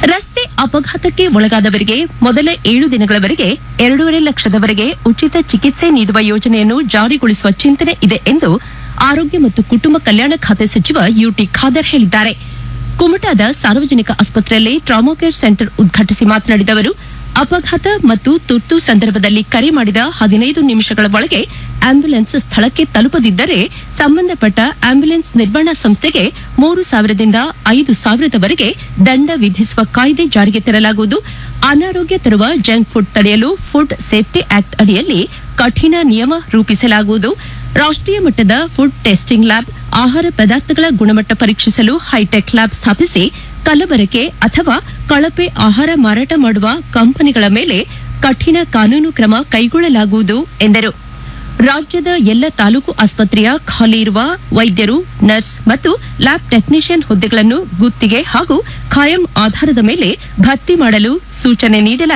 ರಸ್ತೆ ಅಪಘಾತಕ್ಕೆ ಒಳಗಾದವರಿಗೆ ಮೊದಲ ಏಳು ದಿನಗಳವರೆಗೆ ಎರಡೂವರೆ ಲಕ್ಷದವರೆಗೆ ಉಚಿತ ಚಿಕಿತ್ಸೆ ನೀಡುವ ಯೋಜನೆಯನ್ನು ಜಾರಿಗೊಳಿಸುವ ಚಿಂತನೆ ಇದೆ ಎಂದು ಆರೋಗ್ಯ ಮತ್ತು ಕುಟುಂಬ ಕಲ್ಯಾಣ ಖಾತೆ ಸಚಿವ ಯುಟಿ ಖಾದರ್ ಹೇಳಿದ್ದಾರೆ ಕುಮಟಾದ ಸಾರ್ವಜನಿಕ ಆಸ್ಪತ್ರೆಯಲ್ಲಿ ಟ್ರಾಮಾ ಕೇರ್ ಸೆಂಟರ್ ಉದ್ಘಾಟಿಸಿ ಮಾತನಾಡಿದ ಅವರು ಅಪಘಾತ ಮತ್ತು ತುರ್ತು ಸಂದರ್ಭದಲ್ಲಿ ಕರೆ ಮಾಡಿದ ಹದಿನೈದು ನಿಮಿಷಗಳ ಒಳಗೆ ಆಂಬ್ಯುಲೆನ್ಸ್ ಸ್ಥಳಕ್ಕೆ ತಲುಪದಿದ್ದರೆ ಸಂಬಂಧಪಟ್ಟ ಆಂಬ್ಯುಲೆನ್ಸ್ ನಿರ್ವಹಣಾ ಸಂಸ್ಥೆಗೆ ಮೂರು ಸಾವಿರದಿಂದ ಐದು ಸಾವಿರದವರೆಗೆ ದಂಡ ವಿಧಿಸುವ ಕಾಯ್ದೆ ಜಾರಿಗೆ ತರಲಾಗುವುದು ಅನಾರೋಗ್ಯ ತರುವ ಜಂಕ್ ಫುಡ್ ತಡೆಯಲು ಫುಡ್ ಸೇಫ್ಟಿ ಆಕ್ಟ್ ಅಡಿಯಲ್ಲಿ ಕಠಿಣ ನಿಯಮ ರೂಪಿಸಲಾಗುವುದು ರಾಷ್ಟ್ರೀಯ ಮಟ್ಟದ ಫುಡ್ ಟೆಸ್ಟಿಂಗ್ ಲ್ಯಾಬ್ ಆಹಾರ ಪದಾರ್ಥಗಳ ಗುಣಮಟ್ಟ ಪರೀಕ್ಷಿಸಲು ಹೈಟೆಕ್ ಲ್ಯಾಬ್ ಸ್ಥಾಪಿಸಿ ಕಲಬೆರಕೆ ಅಥವಾ ಕಳಪೆ ಆಹಾರ ಮಾರಾಟ ಮಾಡುವ ಕಂಪನಿಗಳ ಮೇಲೆ ಕಠಿಣ ಕಾನೂನು ಕ್ರಮ ಕೈಗೊಳ್ಳಲಾಗುವುದು ಎಂದರು ರಾಜ್ಯದ ಎಲ್ಲ ತಾಲೂಕು ಆಸ್ಪತ್ರೆಯ ಖಾಲಿ ಇರುವ ವೈದ್ಯರು ನರ್ಸ್ ಮತ್ತು ಲ್ಯಾಬ್ ಟೆಕ್ನಿಷಿಯನ್ ಹುದ್ದೆಗಳನ್ನು ಗುತ್ತಿಗೆ ಹಾಗೂ ಖಾಯಂ ಆಧಾರದ ಮೇಲೆ ಭರ್ತಿ ಮಾಡಲು ಸೂಚನೆ ನೀಡಲಾಗಿದೆ